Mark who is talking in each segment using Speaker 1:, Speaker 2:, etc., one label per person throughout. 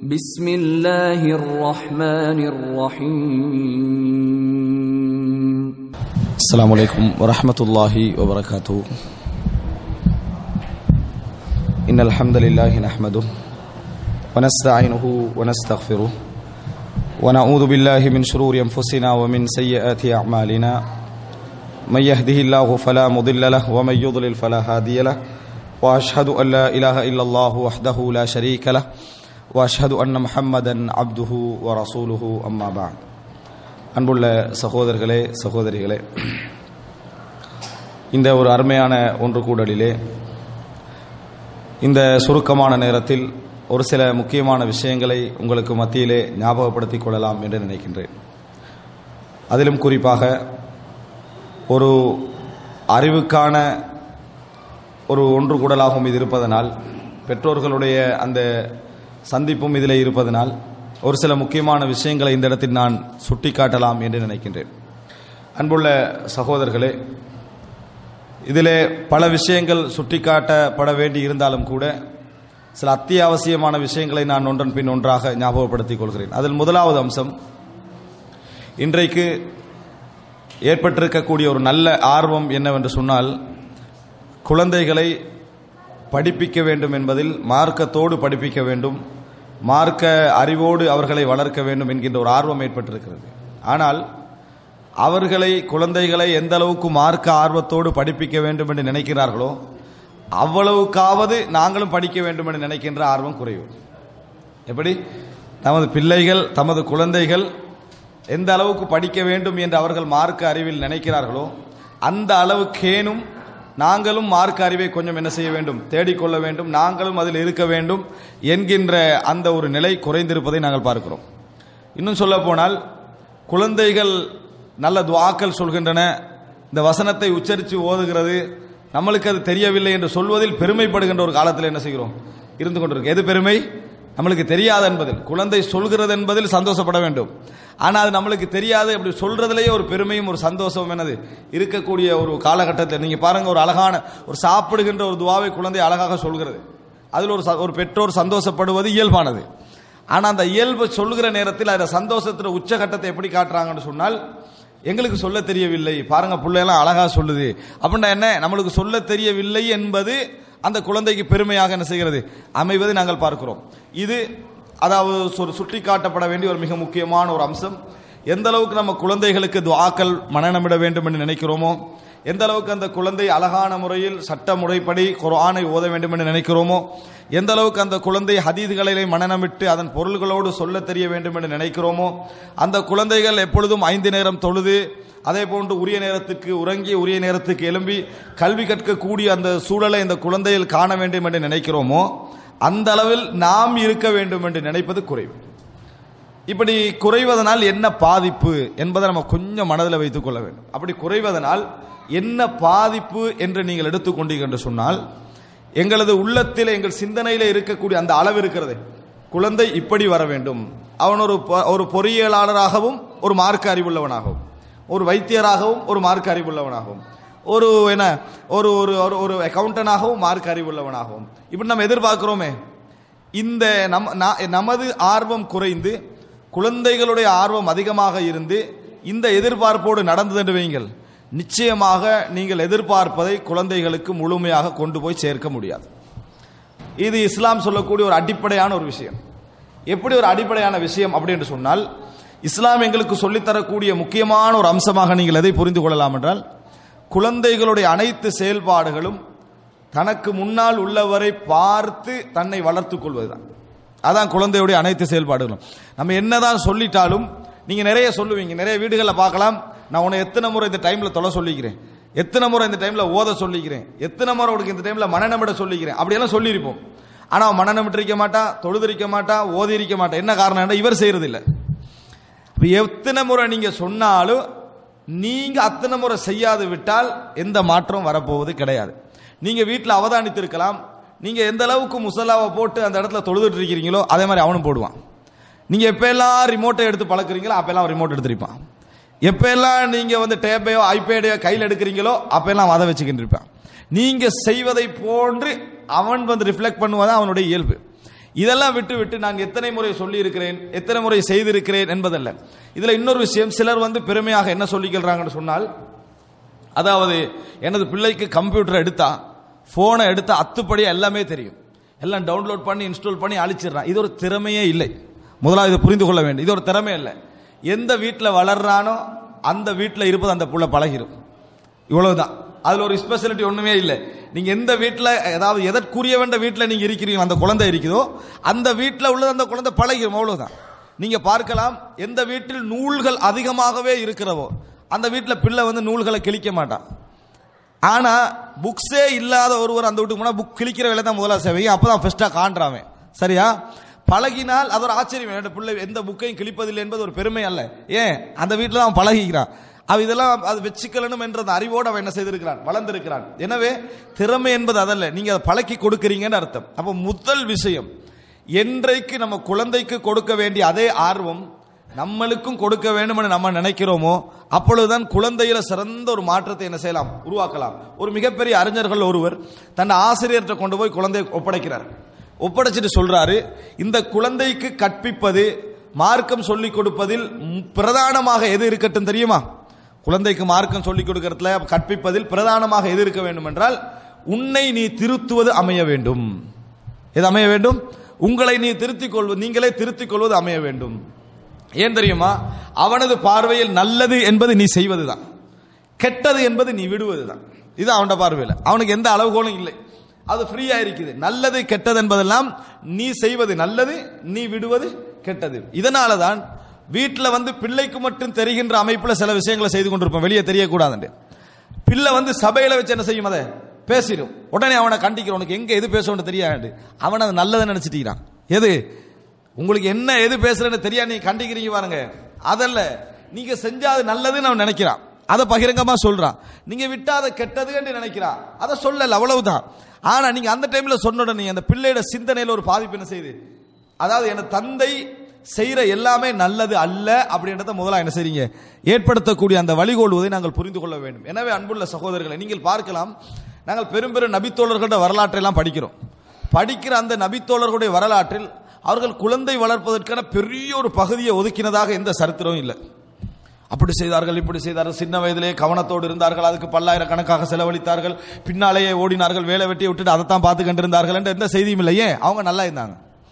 Speaker 1: بسم الله الرحمن الرحيم
Speaker 2: السلام عليكم ورحمة الله وبركاته إن الحمد لله نحمده ونستعينه ونستغفره ونعوذ بالله من شرور أنفسنا ومن سيئات أعمالنا من يهده الله فلا مضل له ومن يضلل فلا هادي له وأشهد أن لا إله إلا الله وحده لا شريك له وأشهد أن محمدا عبده ورسوله أما بعد அன்புள்ள சகோதரர்களே சகோதரிகளே இந்த ஒரு அருமையான ஒன்று கூடலிலே இந்த சுருக்கமான நேரத்தில் ஒரு சில முக்கியமான விஷயங்களை உங்களுக்கு மத்தியிலே ஞாபகப்படுத்திக் கொள்ளலாம் என்று நினைக்கின்றேன் அதிலும் குறிப்பாக ஒரு அறிவுக்கான ஒரு ஒன்று கூடலாகவும் இது இருப்பதனால் பெற்றோர்களுடைய அந்த சந்திப்பும் இதில் இருப்பதனால் ஒரு சில முக்கியமான விஷயங்களை இந்த இடத்தில் நான் சுட்டிக்காட்டலாம் என்று நினைக்கின்றேன் அன்புள்ள சகோதரர்களே இதிலே பல விஷயங்கள் சுட்டிக்காட்டப்பட வேண்டி இருந்தாலும் கூட சில அத்தியாவசியமான விஷயங்களை நான் ஒன்றன் பின் ஒன்றாக ஞாபகப்படுத்திக் கொள்கிறேன் அதில் முதலாவது அம்சம் இன்றைக்கு ஏற்பட்டிருக்கக்கூடிய ஒரு நல்ல ஆர்வம் என்னவென்று சொன்னால் குழந்தைகளை படிப்பிக்க வேண்டும் என்பதில் மார்க்கத்தோடு படிப்பிக்க வேண்டும் மார்க்க அறிவோடு அவர்களை வளர்க்க வேண்டும் என்கின்ற ஒரு ஆர்வம் ஏற்பட்டிருக்கிறது ஆனால் அவர்களை குழந்தைகளை எந்த அளவுக்கு மார்க்க ஆர்வத்தோடு படிப்பிக்க வேண்டும் என்று நினைக்கிறார்களோ அவ்வளவுக்காவது நாங்களும் படிக்க வேண்டும் என்று நினைக்கின்ற ஆர்வம் குறைவு எப்படி நமது பிள்ளைகள் தமது குழந்தைகள் எந்த அளவுக்கு படிக்க வேண்டும் என்று அவர்கள் மார்க்க அறிவில் நினைக்கிறார்களோ அந்த அளவுக்கேனும் நாங்களும் மார்க்க அறிவை கொஞ்சம் என்ன செய்ய வேண்டும் தேடிக்கொள்ள வேண்டும் நாங்களும் அதில் இருக்க வேண்டும் என்கின்ற அந்த ஒரு நிலை குறைந்திருப்பதை நாங்கள் பார்க்கிறோம் இன்னும் சொல்ல போனால் குழந்தைகள் நல்ல துவாக்கள் சொல்கின்றன இந்த வசனத்தை உச்சரித்து ஓதுகிறது நம்மளுக்கு அது தெரியவில்லை என்று சொல்வதில் பெருமைப்படுகின்ற ஒரு காலத்தில் என்ன செய்கிறோம் இருந்து கொண்டிருக்கு எது பெருமை நம்மளுக்கு தெரியாது என்பதில் குழந்தை சொல்கிறது என்பதில் சந்தோஷப்பட வேண்டும் ஆனால் அது நம்மளுக்கு தெரியாது அப்படி சொல்றதுலேயே ஒரு பெருமையும் ஒரு சந்தோஷமும் என்னது இருக்கக்கூடிய ஒரு காலகட்டத்தில் நீங்க பாருங்க ஒரு அழகான ஒரு சாப்பிடுகின்ற ஒரு துவாவை குழந்தை அழகாக சொல்கிறது அதில் ஒரு ஒரு பெற்றோர் சந்தோஷப்படுவது இயல்பானது ஆனால் அந்த இயல்பு சொல்கிற நேரத்தில் அதில் சந்தோஷத்தில் உச்சகட்டத்தை எப்படி காட்டுறாங்கன்னு சொன்னால் எங்களுக்கு சொல்ல தெரியவில்லை பாருங்க பிள்ளையெல்லாம் அழகா சொல்லுது அப்படின்னா என்ன நம்மளுக்கு சொல்ல தெரியவில்லை என்பது அந்த குழந்தைக்கு பெருமையாக என்ன செய்கிறது அமைவதை நாங்கள் பார்க்கிறோம் இது அதாவது ஒரு சுட்டி காட்டப்பட வேண்டிய ஒரு மிக முக்கியமான ஒரு அம்சம் எந்த அளவுக்கு நம்ம குழந்தைகளுக்கு துவாக்கள் மனநமிட வேண்டும் என்று நினைக்கிறோமோ எந்த அளவுக்கு அந்த குழந்தை அழகான முறையில் சட்ட முறைப்படி குரானை ஓத வேண்டும் என்று நினைக்கிறோமோ எந்த அளவுக்கு அந்த குழந்தை ஹதீதுகளை மனநமிட்டு அதன் பொருள்களோடு சொல்ல தெரிய வேண்டும் என்று நினைக்கிறோமோ அந்த குழந்தைகள் எப்பொழுதும் ஐந்து நேரம் தொழுது அதே போன்று உரிய நேரத்துக்கு உறங்கி உரிய நேரத்துக்கு எழும்பி கல்வி கற்கக்கூடிய அந்த சூழலை இந்த குழந்தையில் காண வேண்டும் என்று நினைக்கிறோமோ அந்த அளவில் நாம் இருக்க வேண்டும் என்று நினைப்பது குறைவு இப்படி குறைவதனால் என்ன பாதிப்பு என்பதை நம்ம கொஞ்சம் மனதில் வைத்துக் கொள்ள வேண்டும் அப்படி குறைவதனால் என்ன பாதிப்பு என்று நீங்கள் எடுத்துக்கொண்டீர்கள் என்று சொன்னால் எங்களது உள்ளத்தில் எங்கள் சிந்தனையில் இருக்கக்கூடிய அந்த அளவு இருக்கிறது குழந்தை இப்படி வர வேண்டும் அவன் ஒரு ஒரு பொறியியலாளராகவும் ஒரு மார்க்க அறிவுள்ளவனாகவும் ஒரு வைத்தியராகவும் ஒரு மார்க்க அறிவுள்ளவனாகவும் ஒரு என்ன ஒரு ஒரு ஒரு அக்கௌண்டனாகவும் மார்க் அறிவுள்ளவனாகவும் இப்படி நம்ம எதிர்பார்க்கிறோமே இந்த நம் நமது ஆர்வம் குறைந்து குழந்தைகளுடைய ஆர்வம் அதிகமாக இருந்து இந்த எதிர்பார்ப்போடு நடந்தது என்று வைங்கள் நிச்சயமாக நீங்கள் எதிர்பார்ப்பதை குழந்தைகளுக்கு முழுமையாக கொண்டு போய் சேர்க்க முடியாது இது இஸ்லாம் சொல்லக்கூடிய ஒரு அடிப்படையான ஒரு விஷயம் எப்படி ஒரு அடிப்படையான விஷயம் அப்படி என்று சொன்னால் இஸ்லாம் எங்களுக்கு சொல்லித்தரக்கூடிய முக்கியமான ஒரு அம்சமாக நீங்கள் எதை புரிந்து கொள்ளலாம் என்றால் குழந்தைகளுடைய அனைத்து செயல்பாடுகளும் தனக்கு முன்னால் உள்ளவரை பார்த்து தன்னை வளர்த்துக் கொள்வதுதான் அதான் குழந்தையுடைய அனைத்து செயல்பாடுகளும் நம்ம என்னதான் சொல்லிட்டாலும் நீங்க நிறைய சொல்லுவீங்க நிறைய வீடுகளில் பார்க்கலாம் நான் உன்னை எத்தனை முறை இந்த டைம்ல தொலை சொல்லிக்கிறேன் எத்தனை முறை இந்த டைம்ல ஓத சொல்லிக்கிறேன் எத்தனை முறை உனக்கு இந்த டைம்ல மனநமிட சொல்லிக்கிறேன் அப்படியெல்லாம் சொல்லியிருப்போம் ஆனா மனநமிட்டிருக்க மாட்டான் தொழுதிருக்க மாட்டான் ஓதி இருக்க மாட்டான் என்ன காரணம் இவர் செய்யறது இல்லை எத்தனை முறை நீங்க சொன்னாலும் நீங்க அத்தனை முறை செய்யாது விட்டால் எந்த மாற்றம் வரப்போவது கிடையாது நீங்க வீட்டில் அவதானித்திருக்கலாம் நீங்க எந்த அளவுக்கு முசல்லாவை போட்டு அந்த இடத்துல தொழுதுட்டு இருக்கிறீங்களோ அதே மாதிரி அவனும் போடுவான் நீங்க எப்ப எல்லாம் ரிமோட்டை எடுத்து பழக்கிறீங்களோ அப்பெல்லாம் ரிமோட் எடுத்திருப்பான் எப்ப எல்லாம் நீங்க வந்து டேப்பையோ ஐபேடையோ கையில் எடுக்கிறீங்களோ அப்பெல்லாம் அதை வச்சுக்கிட்டு இருப்பான் நீங்க செய்வதை போன்று அவன் வந்து ரிஃப்ளெக்ட் பண்ணுவதான் அவனுடைய இயல்பு இதெல்லாம் விட்டு விட்டு நான் எத்தனை முறை சொல்லி இருக்கிறேன் எத்தனை முறை செய்திருக்கிறேன் என்பதல்ல இதுல இன்னொரு விஷயம் சிலர் வந்து பெருமையாக என்ன சொல்லிக்கிறாங்கன்னு சொன்னால் அதாவது எனது பிள்ளைக்கு கம்ப்யூட்டர் எடுத்தா போனை எடுத்தா அத்துப்படி எல்லாமே தெரியும் எல்லாம் டவுன்லோட் பண்ணி இன்ஸ்டால் பண்ணி அழிச்சிடுறான் இது ஒரு திறமையே இல்லை முதலாவது இதை புரிந்து கொள்ள வேண்டும் இது ஒரு திறமை இல்லை எந்த வீட்டில் வளர்றானோ அந்த வீட்டில் இருப்பது அந்த புள்ள பழகிரும் இவ்வளவுதான் அதுல ஒரு ஸ்பெஷாலிட்டி ஒண்ணுமே இல்லை நீங்க எந்த வீட்டில் ஏதாவது எதற்குரிய வேண்ட வீட்டில் நீங்க இருக்கிறீங்க அந்த குழந்தை இருக்குதோ அந்த வீட்டில் உள்ளது அந்த குழந்தை பழகிரும் அவ்வளவுதான் நீங்க பார்க்கலாம் எந்த வீட்டில் நூல்கள் அதிகமாகவே இருக்கிறவோ அந்த வீட்டில் பிள்ளை வந்து நூல்களை கிழிக்க மாட்டான் ஆனா புக்ஸே இல்லாத ஒருவர் அந்த வீட்டுக்கு போனா புக் கிழிக்கிற வேலை தான் முதல்ல செய்வீங்க அப்பதான் ஃபர்ஸ்டா காண்றாமே சரியா பழகினால் அது ஒரு ஆச்சரியம் என்னோட பிள்ளை எந்த புக்கையும் கிழிப்பதில்லை என்பது ஒரு பெருமை அல்ல ஏன் அந்த வீட்டில் அவன் பழகிக்கிறான் அவ இதெல்லாம் அது வச்சுக்கலனும் என்ற அந்த அறிவோடு அவன் என்ன செய்திருக்கிறான் வளர்ந்திருக்கிறான் எனவே திறமை என்பது அதல்ல நீங்க அதை பழக்கி கொடுக்கிறீங்கன்னு அர்த்தம் அப்ப முதல் விஷயம் என்றைக்கு நம்ம குழந்தைக்கு கொடுக்க வேண்டிய அதே ஆர்வம் நம்மளுக்கும் கொடுக்க வேண்டும் என்று நம்ம நினைக்கிறோமோ அப்பொழுதுதான் குழந்தையில சிறந்த ஒரு மாற்றத்தை என்ன செய்யலாம் உருவாக்கலாம் ஒரு மிகப்பெரிய அறிஞர்கள் ஒருவர் தன் ஆசிரியர்கிட்ட கொண்டு போய் குழந்தையை ஒப்படைக்கிறார் ஒப்படைச்சிட்டு சொல்றாரு இந்த குழந்தைக்கு கற்பிப்பது மார்க்கம் சொல்லிக் கொடுப்பதில் ம், பிரதானமாக எது இருக்கட்டும் தெரியுமா குழந்தைக்கு மார்க்கம் சொல்லிக் கொடுக்கறதுல கற்பிப்பதில் பிரதானமாக எது இருக்க வேண்டும் என்றால் உன்னை நீ திருத்துவது அமைய வேண்டும் எது அமைய வேண்டும் உங்களை நீ திருத்திக் கொள்வது நீங்களே திருத்திக் கொள்வது அமைய வேண்டும் ஏன் தெரியுமா அவனது பார்வையில் நல்லது என்பது நீ செய்வதுதான் கெட்டது என்பது நீ விடுவதுதான் இது அவனோட பார்வையில் அவனுக்கு எந்த அளவுகோலும் இல்லை அது ஃப்ரீயா இருக்குது நல்லது கெட்டது என்பதெல்லாம் நீ செய்வது நல்லது நீ விடுவது கெட்டது இதனால தான் வீட்டில் வந்து பிள்ளைக்கு மட்டும் தெரிகின்ற அமைப்பில் சில விஷயங்களை செய்து கொண்டிருப்போம் வெளியே தெரியக்கூடாதுன்னு பிள்ளை வந்து சபையில வச்சு என்ன செய்யும் அதை பேசிடும் உடனே அவனை கண்டிக்கிறோம் உனக்கு எங்க எது பேசணும்னு தெரியாது அவன் அது நல்லதை நினைச்சிட்டான் எது உங்களுக்கு என்ன எது பேசுறேன்னு தெரியாது நீங்க கண்டிக்கிறீங்க பாருங்க அதல்ல நீங்க செஞ்சா அது நல்லதுன்னு அவன் நினைக்கிறான் அதை பகிரங்கமா சொல்றான் நீங்க விட்டா அதை கெட்டதுன்னு நினைக்கிறான் அதை சொல்லல அவ்வளவுதான் ஆனா நீங்க அந்த டைம்ல சொன்ன உடனே அந்த பிள்ளையோட சிந்தனையில ஒரு பாதிப்பு என்ன செய்யுது அதாவது என் தந்தை செய்யற எல்லாமே நல்லது அல்ல அப்படின்றத முதல்ல என்ன செய்றீங்க ஏற்படுத்தக்கூடிய அந்த வழிகோலுவதை நாங்கள் புரிந்து கொள்ள வேண்டும் எனவே அன்புள்ள சகோதரர்களை நீங்கள் பார்க்கலாம் நாங்கள் பெரும் பெரும் நபித்தோழர்களோட வரலாற்றை எல்லாம் படிக்கிறோம் படிக்கிற அந்த நபித்தோழர்களுடைய வரலாற்றில் அவர்கள் குழந்தை வளர்ப்பதற்கான பெரிய ஒரு பகுதியை ஒதுக்கினதாக எந்த சரித்திரமும் இல்லை அப்படி செய்தார்கள் இப்படி செய்தார்கள் சின்ன வயதிலே கவனத்தோடு இருந்தார்கள் அதுக்கு பல்லாயிரக்கணக்காக செலவழித்தார்கள் பின்னாலேயே ஓடினார்கள் வேலை வெட்டி விட்டுட்டு அதைத்தான் பார்த்து கண்டிருந்தார்கள் என்ற எந்த செய்தியும் இல்லை ஏன் அவங்க நல்லா இருந்தாங்க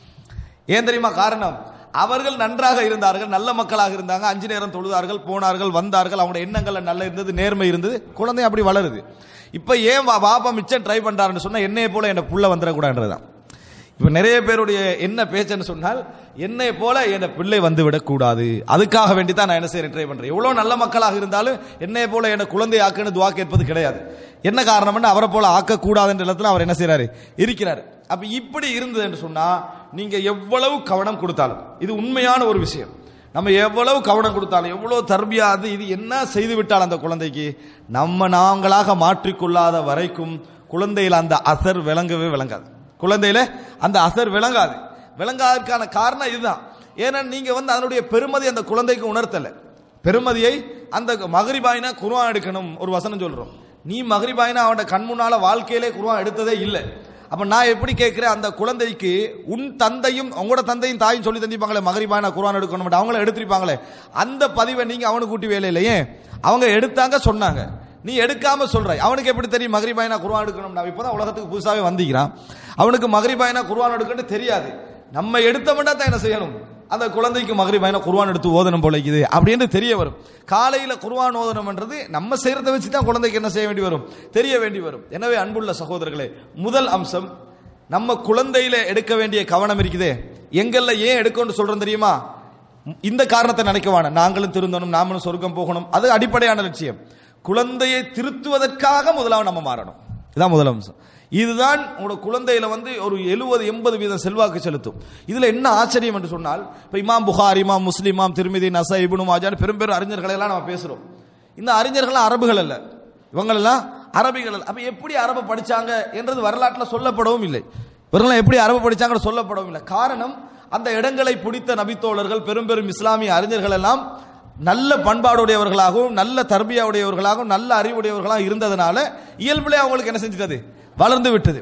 Speaker 2: ஏன் தெரியுமா காரணம் அவர்கள் நன்றாக இருந்தார்கள் நல்ல மக்களாக இருந்தாங்க அஞ்சு நேரம் தொழுதார்கள் போனார்கள் வந்தார்கள் அவங்களுடைய எண்ணங்கள் நல்ல இருந்தது நேர்மை இருந்தது குழந்தை அப்படி வளருது இப்ப ஏன் வா- பாப்பா மிச்சம் ட்ரை பண்றாருன்னு சொன்னா என்னைய போல என் புள்ள வந்துடக்கூடாதுன்றதுதான் இப்ப நிறைய பேருடைய என்ன பேச்சுன்னு சொன்னால் என்னை போல என் பிள்ளை வந்து விடக்கூடாது அதுக்காக வேண்டி தான் நான் என்ன செய்யறேன் ட்ரை பண்றேன் எவ்வளவு நல்ல மக்களாக இருந்தாலும் என்னைய போல என் குழந்தை ஆக்குன்னு துவா கேட்பது கிடையாது என்ன காரணம்னு அவரை போல ஆக்கக்கூடாதுன்ற இடத்துல அவர் என்ன செய்யறாரு இருக்கிறாரு அப்ப இப்படி இருந்தது என்று சொன்னா நீங்க எவ்வளவு கவனம் கொடுத்தாலும் இது உண்மையான ஒரு விஷயம் நம்ம எவ்வளவு கவனம் கொடுத்தாலும் எவ்வளவு தர்பியா அது இது என்ன செய்து விட்டால் அந்த குழந்தைக்கு நம்ம நாங்களாக மாற்றிக்கொள்ளாத வரைக்கும் குழந்தையில அந்த அசர் விளங்கவே விளங்காது குழந்தையில அந்த அசர் விளங்காது விளங்காதற்கான காரணம் இதுதான் ஏன்னா நீங்க வந்து அதனுடைய பெருமதி அந்த குழந்தைக்கு உணர்த்தல பெருமதியை அந்த மகரிபாயினா குர்ஆன் எடுக்கணும் ஒரு வசனம் சொல்றோம் நீ மகரிபாயினா அவனோட கண் முன்னால வாழ்க்கையிலே குர்ஆன் எடுத்ததே இல்லை அப்ப நான் எப்படி கேட்கிறேன் அந்த குழந்தைக்கு உன் தந்தையும் உங்களோட தந்தையும் தாயும் சொல்லி தந்திருப்பாங்களே மகரிபாயினா குர்ஆன் எடுக்கணும் அவங்கள எடுத்திருப்பாங்களே அந்த பதிவை நீங்க அவனுக்கு கூட்டி வேலை இல்லையே அவங்க எடுத்தாங்க சொன்னாங்க நீ எடுக்காம சொல்ற அவனுக்கு எப்படி தெரியும் மகரிபாயினா குர்ஆன் எடுக்கணும் நான் இப்பதான் உலகத்துக்கு புதுசாவே வந்திக்கிறான் அவனுக்கு மகரிபாயினா குர்ஆன் எடுக்கணும் தெரியாது நம்ம எடுத்தோம்னா தான் என்ன செய்யணும் அந்த குழந்தைக்கு மகரிபாயினா குர்ஆன் எடுத்து ஓதணும் போல இருக்குது அப்படின்னு தெரிய வரும் காலையில குர்ஆன் ஓதனம்ன்றது நம்ம செய்யறதை வச்சு தான் குழந்தைக்கு என்ன செய்ய வேண்டி வரும் தெரிய வேண்டி வரும் எனவே அன்புள்ள சகோதரர்களே முதல் அம்சம் நம்ம குழந்தையில எடுக்க வேண்டிய கவனம் இருக்குதே எங்கள்ல ஏன் எடுக்கணும்னு சொல்றோம் தெரியுமா இந்த காரணத்தை நினைக்க வேணாம் நாங்களும் திருந்தணும் நாமளும் சொர்க்கம் போகணும் அது அடிப்படையான லட்சியம் குழந்தையை திருத்துவதற்காக முதலாவது நம்ம மாறணும் இதான் முதல் அம்சம் இதுதான் உங்களோட குழந்தையில வந்து ஒரு எழுபது எண்பது வீதம் செல்வாக்கு செலுத்தும் இதுல என்ன ஆச்சரியம் என்று சொன்னால் இப்ப இமாம் புகார் இமாம் முஸ்லிம் இமாம் திருமிதி நசா இபுனு மாஜான் பெரும் பெரும் அறிஞர்களை எல்லாம் நம்ம பேசுறோம் இந்த அறிஞர்கள் அரபுகள் அல்ல இவங்களெல்லாம் அரபிகள் அல்ல அப்ப எப்படி அரபு படிச்சாங்க என்றது வரலாற்றில் சொல்லப்படவும் இல்லை இவர்களெல்லாம் எப்படி அரபு படிச்சாங்கன்னு சொல்லப்படவும் இல்லை காரணம் அந்த இடங்களை பிடித்த நபித்தோழர்கள் பெரும் பெரும் இஸ்லாமிய அறிஞர்கள் எல்லாம் நல்ல பண்பாடுடையவர்களாகவும் நல்ல தர்பியாவுடையவர்களாகவும் நல்ல அறிவுடையவர்களாக இருந்ததுனால இயல்பிலே அவங்களுக்கு என்ன செஞ்சிட்டது வளர்ந்து விட்டது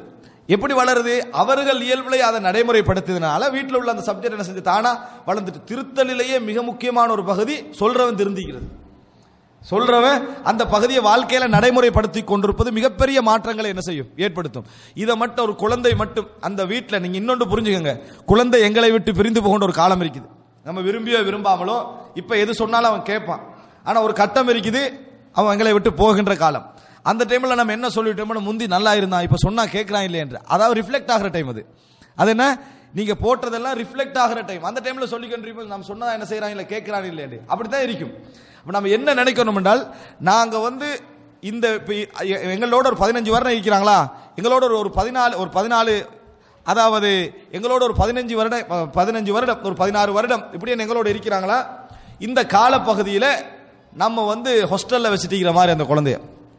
Speaker 2: எப்படி வளருது அவர்கள் இயல்பிலே அதை நடைமுறைப்படுத்தியதுனால வீட்டில் உள்ள அந்த சப்ஜெக்ட் என்ன செஞ்சு தானா வளர்ந்துட்டு திருத்தலிலேயே மிக முக்கியமான ஒரு பகுதி சொல்றவன் திருந்திக்கிறது சொல்றவன் அந்த பகுதியை வாழ்க்கையில நடைமுறைப்படுத்தி கொண்டிருப்பது மிகப்பெரிய மாற்றங்களை என்ன செய்யும் ஏற்படுத்தும் இதை மட்டும் ஒரு குழந்தை மட்டும் அந்த வீட்டில் நீங்க இன்னொன்று புரிஞ்சுக்கங்க குழந்தை எங்களை விட்டு பிரிந்து போகின்ற ஒரு காலம் இருக்குது நம்ம விரும்பியோ விரும்பாமலோ இப்ப எது சொன்னாலும் அவன் கேட்பான் ஆனா ஒரு கட்டம் இருக்குது அவன் எங்களை விட்டு போகின்ற காலம் அந்த டைம்ல நம்ம என்ன சொல்லிட்டோம்னு முந்தி நல்லா இருந்தான் இப்ப சொன்னா கேட்கறான் இல்லையா என்று அதாவது ரிஃப்ளெக்ட் ஆகிற டைம் அது அது என்ன நீங்க போட்டதெல்லாம் ரிஃப்ளெக்ட் ஆகிற டைம் அந்த டைம்ல சொல்லிக்கிட்டு நம்ம சொன்னதா என்ன செய்யறாங்க இல்ல கேட்கறான் இல்லையா அப்படித்தான் இருக்கும் அப்ப நம்ம என்ன நினைக்கணும் என்றால் நாங்க வந்து இந்த இப்ப எ- எங்களோட ஒரு பதினஞ்சு வருடம் இருக்கிறாங்களா எங்களோட ஒரு ஒரு பதினாலு ஒரு பதினாலு அதாவது எங்களோட ஒரு பதினஞ்சு வருடம் அஹ், பதினஞ்சு வருடம் ஒரு பதினாறு வருடம் இப்படி எங்களோட இருக்கிறாங்களா இந்த காலப்பகுதியில் நம்ம வந்து ஹாஸ்டல்ல வச்சுட்டு இருக்கிற மாதிரி அந்த குழந்தைய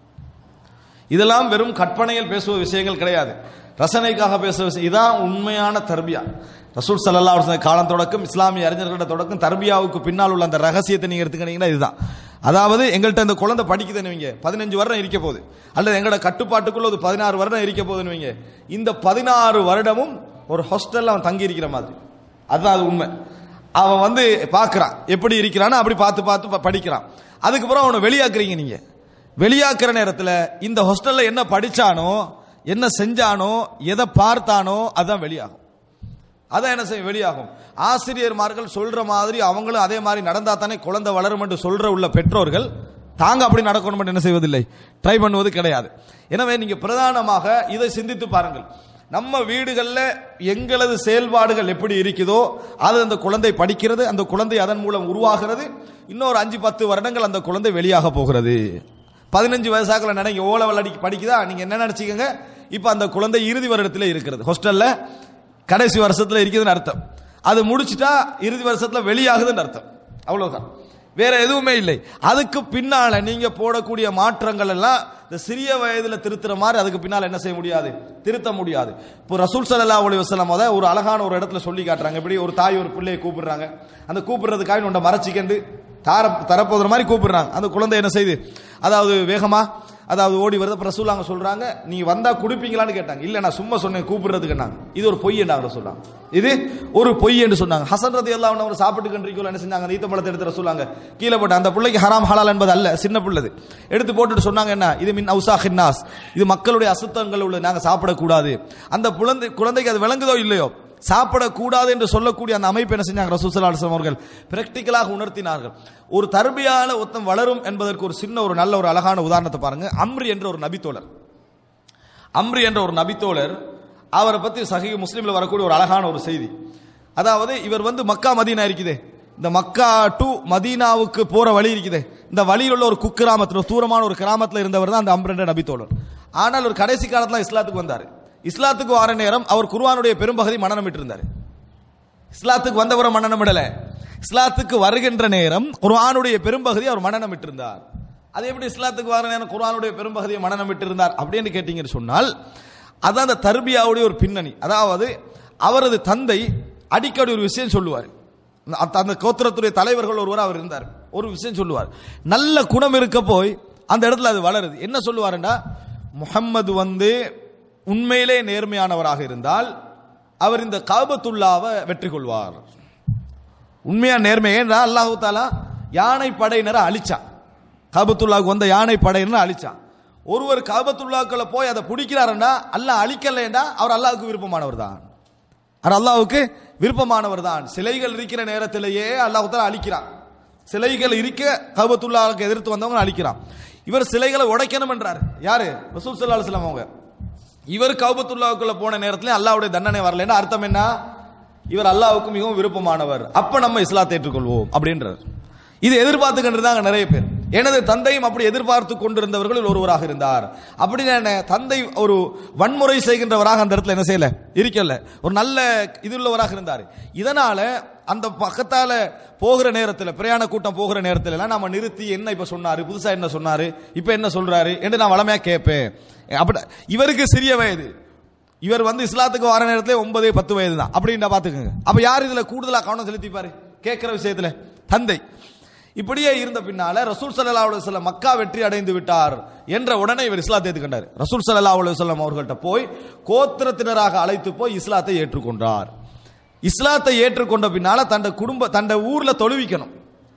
Speaker 2: இதெல்லாம் வெறும் கற்பனையில் பேசுவ விஷயங்கள் கிடையாது ரசனைக்காக பேசுற விஷயம் இதான் உண்மையான தர்பியா ரசூல் சல்லல்லாஹு அலைஹி வஸல்லம் காலம் தொடக்கம் இஸ்லாமிய அறிஞர்களோட தொடக்கம் தர்பியாவுக்கு பின்னால் உள்ள அந்த ரகசியத்தை நீங்க எடுத்துக்கிட்டீங்கன்னா இதுதான் அதாவது எங்கள்கிட்ட அந்த குழந்தை படிக்குதுன்னு வைங்க பதினஞ்சு வருடம் இருக்க போகுது அல்லது எங்களோட கட்டுப்பாட்டுக்குள்ள ஒரு பதினாறு வருடம் இருக்க போகுதுன்னு வைங்க இந்த பதினாறு வருடமும் ஒரு ஹாஸ்டல்ல அவன் தங்கி இருக்கிற மாதிரி அதுதான் அது உண்மை அவன் வந்து பார்க்கறான் எப்படி இருக்கிறான்னு அப்படி பார்த்து பார்த்து ப- படிக்கிறான் அதுக்கப்புறம் அவனை வெளியாக்குறீங்க நீங்க வெளியாக்குற நேரத்தில் இந்த ஹாஸ்டல்ல என்ன படிச்சானோ என்ன செஞ்சானோ எதை பார்த்தானோ அதுதான் வெளியாகும் அதான் என்ன செய்யும் வெளியாகும் ஆசிரியர்மார்கள் சொல்ற மாதிரி அவங்களும் அதே மாதிரி நடந்தா தானே குழந்தை வளரும் என்று சொல்ற உள்ள பெற்றோர்கள் தாங்க அப்படி நடக்கணும் என்று என்ன செய்வதில்லை ட்ரை பண்ணுவது கிடையாது எனவே நீங்க பிரதானமாக இதை சிந்தித்து பாருங்கள் நம்ம வீடுகளில் எங்களது செயல்பாடுகள் எப்படி இருக்குதோ அது அந்த குழந்தை படிக்கிறது அந்த குழந்தை அதன் மூலம் உருவாகிறது இன்னொரு அஞ்சு பத்து வருடங்கள் அந்த குழந்தை வெளியாக போகிறது பதினஞ்சு வயசாக்கல நினைக்க ஓல வல்லடி படிக்குதா நீங்க என்ன நினைச்சுக்கோங்க இப்ப அந்த குழந்தை இறுதி வருடத்துல இருக்கிறது ஹாஸ்டல்ல கடைசி வருஷத்துல இருக்குதுன்னு அர்த்தம் அது முடிச்சிட்டா இறுதி வருஷத்துல வெளியாகுதுன்னு அர்த்தம் அவ்வளவுதான் வேற எதுவுமே இல்லை அதுக்கு பின்னால நீங்க போடக்கூடிய மாற்றங்கள் எல்லாம் இந்த சிறிய வயதுல திருத்துற மாதிரி அதுக்கு பின்னால என்ன செய்ய முடியாது திருத்த முடியாது இப்போ ரசூல் ஸல்லல்லாஹு அலைஹி வஸல்லம் அத ஒரு அழகான ஒரு இடத்துல சொல்லி காட்டுறாங்க இப்படி ஒரு தாய் ஒரு பிள்ளையை கூப்பிடுறாங்க அந்த கூப்பிடுறதுக்காக உண்ட மறைச்சிக்கண்டு தார தரப்போகிற மாதிரி கூப்பிடுறாங்க அந்த குழந்தை என்ன செய்யுது அதாவது வேகமா அதாவது ஓடி வருது அப்புறம் ரசூல் சொல்றாங்க நீ வந்தா குடிப்பீங்களான்னு கேட்டாங்க இல்ல நான் சும்மா சொன்னேன் கூப்பிடுறதுக்குன்னாங்க இது ஒரு பொய் என்றாங்க சொல்றாங்க இது ஒரு பொய் என்று சொன்னாங்க ஹசன் ரதி எல்லாம் அவர் சாப்பிட்டு கண்டிக்கோல என்ன செஞ்சாங்க நீத்த பழத்தை எடுத்து சொல்லாங்க கீழே போட்டு அந்த பிள்ளைக்கு ஹராம் ஹலால் என்பது அல்ல சின்ன பிள்ளது எடுத்து போட்டுட்டு சொன்னாங்க என்ன இது மின் அவுசா ஹின்னாஸ் இது மக்களுடைய அசுத்தங்கள் உள்ளது நாங்க சாப்பிடக்கூடாது அந்த குழந்தை குழந்தைக்கு அது விளங்குதோ இல்லையோ சாப்பிடக்கூடாது என்று சொல்லக்கூடிய அந்த அமைப்பு என்ன செஞ்சாங்க ரசூசல்லா அலுவலம் அவர்கள் பிராக்டிக்கலாக உணர்த்தினார்கள் ஒரு தர்பியால ஒருத்தன் வளரும் என்பதற்கு ஒரு சின்ன ஒரு நல்ல ஒரு அழகான உதாரணத்தை பாருங்க அம்ரி என்ற ஒரு நபித்தோழர் அம்ரி என்ற ஒரு நபித்தோழர் அவரை பத்தி சஹீஹ் முஸ்லீம்ல வரக்கூடிய ஒரு அழகான ஒரு செய்தி அதாவது இவர் வந்து மக்கா மதீனா இருக்குதே இந்த மக்கா டு மதீனாவுக்கு போற வழி இருக்குதே இந்த வழியில் உள்ள ஒரு குக்கிராமத்தில் ஒரு தூரமான ஒரு கிராமத்தில் இருந்தவர் தான் அந்த அம்ர் என்ற நபித்தோழர் ஆனால் ஒரு கடைசி காலத்துல இஸ்லாத்துக்கு வந்தார் இஸ்லாத்துக்கு வர நேரம் அவர் குர்ஆனுடைய பெரும்பகுதி மனநமிட்டு இருந்தார் இஸ்லாத்துக்கு வந்தவரை மனநமிடல இஸ்லாத்துக்கு வருகின்ற நேரம் குர்ஆனுடைய பெரும்பகுதி அவர் மனநமிட்டு இருந்தார் அது எப்படி இஸ்லாத்துக்கு வர நேரம் குர்ஆனுடைய பெரும்பகுதியை மனநமிட்டு இருந்தார் அப்படின்னு கேட்டீங்கன்னு சொன்னால் அதான் அந்த தர்பியாவுடைய ஒரு பின்னணி அதாவது அவரது தந்தை அடிக்கடி ஒரு விஷயம் சொல்லுவார் அந்த- அந்த கோத்திரத்துடைய தலைவர்கள் ஒருவர் அவர் இருந்தார் ஒரு விஷயம் சொல்லுவார் நல்ல குணம் இருக்க போய் அந்த இடத்துல அது வளருது என்ன சொல்லுவாருன்னா முஹம்மது வந்து உண்மையிலே நேர்மையானவராக இருந்தால் அவர் இந்த காபத்துல்லாவை வெற்றி கொள்வார் உண்மையா நேர்மை ஏன்றா அல்லாஹு தாலா யானை படையினரை அழிச்சான் காபத்துல்லாவுக்கு வந்த யானை படையினரை அழிச்சான் ஒருவர் காபத்துல்லாக்களை போய் அதை பிடிக்கிறாருன்னா அல்லாஹ் அழிக்கலைன்னா அவர் அல்லாஹ்வுக்கு விருப்பமானவர் தான் அவர் அல்லாஹ்வுக்கு விருப்பமானவர் தான் சிலைகள் இருக்கிற நேரத்திலேயே அல்லாஹ் தாலா அழிக்கிறான் சிலைகள் இருக்க காபத்துல்லாவுக்கு எதிர்த்து வந்தவங்க அழிக்கிறான் இவர் சிலைகளை உடைக்கணும் என்றார் யாரு ரசூல் ஸல்லல்லாஹு அலைஹி வஸல்லம் அவங்க இவர் கௌபத்துல்லாவுக்குள்ள போன நேரத்துல அல்லாஹ்வுடைய தண்டனை வரலன்னா அர்த்தம் என்ன இவர் அல்லாஹ்வுக்கு மிகவும் விருப்பமானவர் அப்ப நம்ம இஸ்லாத்தை ஏற்றுக்கொள்வோம் அப்படின்றார் இது எதிர்பார்த்து கண்டிருந்தாங்க நிறைய பேர் எனது தந்தையும் அப்படி எதிர்பார்த்து கொண்டிருந்தவர்களில் ஒருவராக இருந்தார் அப்படி என்ன தந்தை ஒரு வன்முறை செய்கின்றவராக அந்த இடத்துல என்ன செய்யல இருக்கல ஒரு நல்ல இதுள்ளவராக இருந்தார் இதனால அந்த பக்கத்தால போகிற நேரத்தில் பிரயாண கூட்டம் போகிற நேரத்தில் எல்லாம் நாம நிறுத்தி என்ன இப்ப சொன்னாரு புதுசா என்ன சொன்னாரு இப்ப என்ன சொல்றாரு என்று நான் வளமையா கேட்பேன் அப்படி இவருக்கு சிறிய வயது இவர் வந்து இஸ்லாத்துக்கு வர நேரத்துல ஒன்பது பத்து வயது தான் அப்படின்னு பாத்துக்கோங்க அப்ப யார் இதுல கூடுதலா கவனம் செலுத்திப்பாரு கேட்கிற விஷயத்துல தந்தை இப்படியே இருந்த பின்னால ரசூல் சல்லா அலுவலம் மக்கா வெற்றி அடைந்து விட்டார் என்ற உடனே இவர் இஸ்லாத்தை ஏற்றுக்கொண்டார் ரசூல் சல்லா அலுவலம் அவர்கள்ட்ட போய் கோத்திரத்தினராக அழைத்து போய் இஸ்லாத்தை ஏற்றுக்கொண்டார் இஸ்லாத்தை ஏற்றுக்கொண்ட பின்னால தண்ட குடும்ப தண்ட ஊர்ல தொழுவிக்கணும்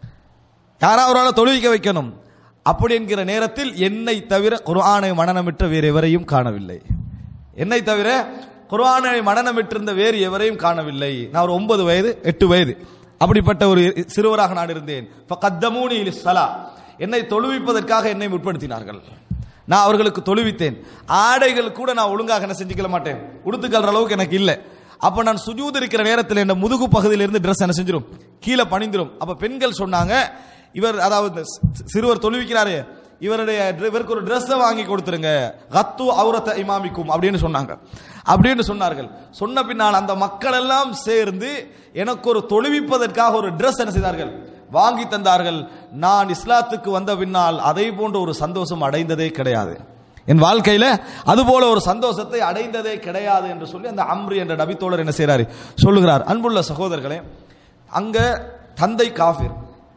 Speaker 2: யாராவது தொழுவிக்க வைக்கணும் அப்படி என்கிற நேரத்தில் என்னை தவிர குர்ஆனை மனநமிட்ட வேறு எவரையும் காணவில்லை என்னை தவிர குர்ஆனை மனநமிட்டிருந்த வேறு எவரையும் காணவில்லை நான் ஒரு ஒன்பது வயது எட்டு வயது அப்படிப்பட்ட ஒரு சிறுவராக நான் இருந்தேன் கத்தமூனி சலா என்னை தொழுவிப்பதற்காக என்னை முற்படுத்தினார்கள் நான் அவர்களுக்கு தொழுவித்தேன் ஆடைகள் கூட நான் ஒழுங்காக என்ன செஞ்சுக்கல மாட்டேன் உடுத்துக்கல்ற அளவுக்கு எனக்கு இல்லை அப்ப நான் சுஜூத் இருக்கிற நேரத்தில் என்ன முதுகு பகுதியில இருந்து ட்ரெஸ் என்ன செஞ்சிரும் கீழே பணிந்துரும் அப்ப பெண்கள் சொன்னாங்க இவர் அதாவது சிறுவர் தொழுவிக்கிறாரு இவருடைய இவருக்கு ஒரு Dress வாங்கி கொடுத்துருங்க கத்து அவுரத்த இமாமிக்கும் அப்படின்னு சொன்னாங்க அப்படின்னு சொன்னார்கள் சொன்ன பின்னால் அந்த மக்கள் எல்லாம் சேர்ந்து எனக்கு ஒரு தொழுவிப்பதற்காக ஒரு Dress என்ன செய்தார்கள் வாங்கி தந்தார்கள் நான் இஸ்லாத்துக்கு வந்த பின்னால் அதை போன்ற ஒரு சந்தோஷம் அடைந்ததே கிடையாது என் வாழ்க்கையில அது போல ஒரு சந்தோஷத்தை அடைந்ததே கிடையாது என்று சொல்லி அந்த அம்ரி என்ற நபித்தோழர் என்ன செய்றாரு சொல்லுகிறார் அன்புள்ள சகோதரர்களே அங்க தந்தை காஃபிர்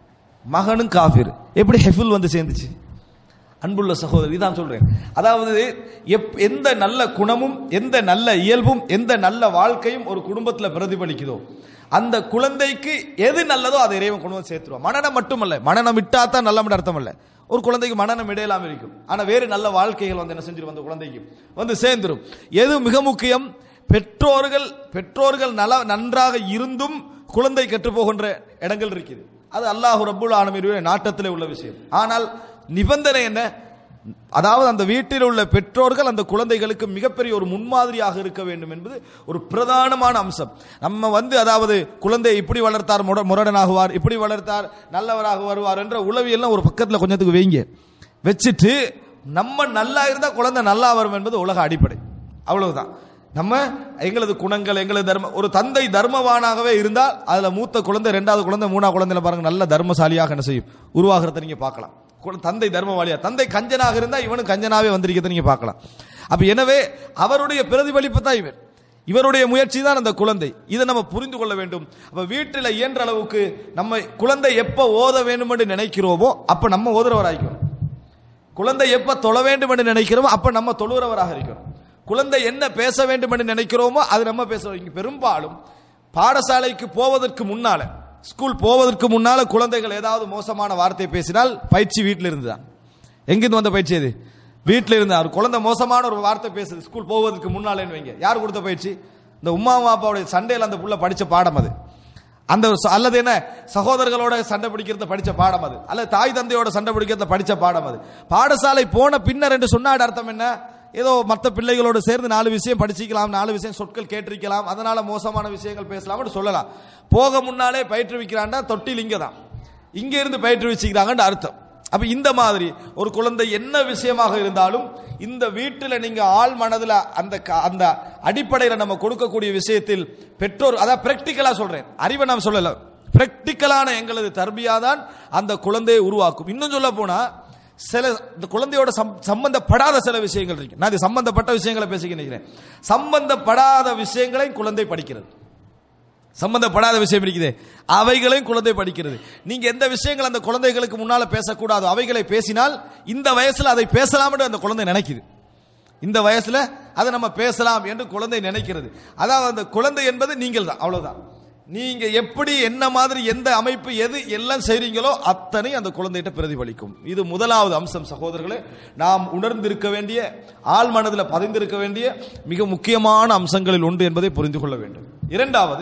Speaker 2: மகனும் காஃபிர் எப்படி ஹெஃபுல் வந்து சேர்ந்துச்சு அன்புள்ள சகோதரி இதான் சொல்றேன் அதாவது எப் எந்த நல்ல குணமும் எந்த நல்ல இயல்பும் எந்த நல்ல வாழ்க்கையும் ஒரு குடும்பத்தில் பிரதிபலிக்குதோ அந்த குழந்தைக்கு எது நல்லதோ அதை இறைவன் கொண்டு வந்து சேர்த்துருவான் மனநம் மட்டுமல்ல மனநம் விட்டா தான் நல்ல அர்த்தம் இல்ல ஒரு குழந்தைக்கு மனநம் இடையெல்லாம் இருக்கும் ஆனா வேறு நல்ல வாழ்க்கைகள் வந்து என்ன செஞ்சிடும் அந்த குழந்தைக்கு வந்து சேர்ந்துரும் எது மிக முக்கியம் பெற்றோர்கள் பெற்றோர்கள் நல நன்றாக இருந்தும் குழந்தை கெட்டு போகின்ற இடங்கள் இருக்குது அது அல்லாஹு ரப்புல் ஆலமீனுடைய நாட்டத்திலே உள்ள விஷயம் ஆனால் நிபந்தனை என்ன அதாவது அந்த வீட்டில் உள்ள பெற்றோர்கள் அந்த குழந்தைகளுக்கு மிகப்பெரிய ஒரு முன்மாதிரியாக இருக்க வேண்டும் என்பது ஒரு பிரதானமான அம்சம் நம்ம வந்து அதாவது குழந்தை இப்படி வளர்த்தார் முர- முரடனாகுவார் இப்படி வளர்த்தார் நல்லவராக வருவார் என்ற உளவியெல்லாம் ஒரு பக்கத்தில் கொஞ்சத்துக்கு வைங்க வச்சுட்டு நம்ம நல்லா இருந்தா குழந்தை நல்லா வரும் என்பது உலக அடிப்படை அவ்வளவுதான் நம்ம எங்களது குணங்கள் எங்களது தர்ம ஒரு தந்தை தர்மவானாகவே இருந்தால் அதுல மூத்த குழந்தை ரெண்டாவது குழந்தை மூணாவது குழந்தைல பாருங்க நல்ல தர்மசாலியாக என்ன செய்யும் உருவாகிறத நீங்க பார்க்கலாம் கு- தந்தை தர்மவாளியா தந்தை கஞ்சனாக இருந்தா இவனும் கஞ்சனாவே வந்திருக்கிறத நீங்க பார்க்கலாம் அப்ப எனவே அவருடைய பிரதிபலிப்பு தான் இவர் இவருடைய முயற்சி தான் அந்த குழந்தை இதை நம்ம புரிந்து கொள்ள வேண்டும் அப்ப வீட்டில் இயன்ற அளவுக்கு நம்ம குழந்தை எப்ப ஓத வேண்டும் என்று நினைக்கிறோமோ அப்ப நம்ம ஓதுறவராய்க்கணும் குழந்தை எப்ப தொழ வேண்டும் என்று நினைக்கிறோமோ அப்ப நம்ம தொழுகிறவராக இருக்கிறோம் குழந்தை என்ன பேச வேண்டும் என்று நினைக்கிறோமோ அது நம்ம பேசுறோம் இங்க பெரும்பாலும் பாடசாலைக்கு போவதற்கு முன்னால ஸ்கூல் போவதற்கு முன்னால குழந்தைகள் ஏதாவது மோசமான வார்த்தை பேசினால் பயிற்சி வீட்டில் இருந்துதான் எங்கிருந்து வந்த பயிற்சி அது வீட்டில் இருந்து அவர் குழந்தை மோசமான ஒரு வார்த்தை பேசுது ஸ்கூல் போவதற்கு முன்னாலேன்னு வைங்க யார் கொடுத்த பயிற்சி இந்த உமா அப்பாவுடைய சண்டையில் அந்த புள்ள படிச்ச பாடம் அது அந்த ச- அல்லது என்ன சகோதரர்களோட சண்டை பிடிக்கிறத படிச்ச பாடம் அது அல்லது தாய் தந்தையோட சண்டை பிடிக்கிறத படிச்ச பாடம் அது பாடசாலை போன பின்னர் என்று சொன்னாட அர்த்தம் என்ன ஏதோ மற்ற பிள்ளைகளோடு சேர்ந்து நாலு விஷயம் படிச்சிக்கலாம் நாலு விஷயம் சொற்கள் கேட்டிருக்கலாம் அதனால மோசமான விஷயங்கள் பேசலாம்னு சொல்லலாம் போக முன்னாலே பயிற்றுவிக்கிறான்டா தொட்டில் இங்க தான் இங்க இருந்து பயிற்றுவிச்சுக்கிறாங்கன்னு அர்த்தம் அப்ப இந்த மாதிரி ஒரு குழந்தை என்ன விஷயமாக இருந்தாலும் இந்த வீட்டில் நீங்க ஆள் மனதுல அந்த க- அந்த அடிப்படையில நம்ம கொடுக்கக்கூடிய விஷயத்தில் பெற்றோர் அதான் பிராக்டிக்கலா சொல்றேன் அறிவை நான் சொல்லல பிராக்டிக்கலான எங்களது தர்பியா தான் அந்த குழந்தையை உருவாக்கும் இன்னும் சொல்ல போனா சில இந்த குழந்தையோட சம்- சம்பந்தப்படாத சில விஷயங்கள் இருக்கு நான் இது சம்பந்தப்பட்ட விஷயங்களை பேசிக்க நினைக்கிறேன் சம்பந்தப்படாத விஷயங்களை குழந்தை படிக்கிறது சம்பந்தப்படாத விஷயம் இருக்குது அவைகளையும் குழந்தை படிக்கிறது நீங்க எந்த விஷயங்கள் அந்த குழந்தைகளுக்கு முன்னால பேசக்கூடாது அவைகளை பேசினால் இந்த வயசுல அதை பேசலாம் என்று அந்த குழந்தை நினைக்குது இந்த வயசுல அதை நம்ம பேசலாம் என்று குழந்தை நினைக்கிறது அதாவது அந்த குழந்தை என்பது நீங்கள் தான் அவ்வளவுதான் நீங்க எப்படி என்ன மாதிரி எந்த அமைப்பு எது எல்லாம் செய்றீங்களோ அத்தனை அந்த குழந்தைகிட்ட பிரதிபலிக்கும் இது முதலாவது அம்சம் சகோதரர்களே நாம் உணர்ந்திருக்க வேண்டிய ஆள் மனதில் பதிந்திருக்க வேண்டிய மிக முக்கியமான அம்சங்களில் ஒன்று என்பதை புரிந்து கொள்ள வேண்டும் இரண்டாவது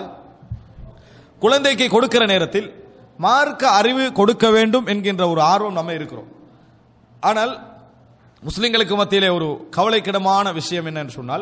Speaker 2: குழந்தைக்கு கொடுக்கிற நேரத்தில் மார்க்க அறிவு கொடுக்க வேண்டும் என்கின்ற ஒரு ஆர்வம் நம்ம இருக்கிறோம் ஆனால் முஸ்லிம்களுக்கு மத்தியிலே ஒரு கவலைக்கிடமான விஷயம் என்னன்னு சொன்னால்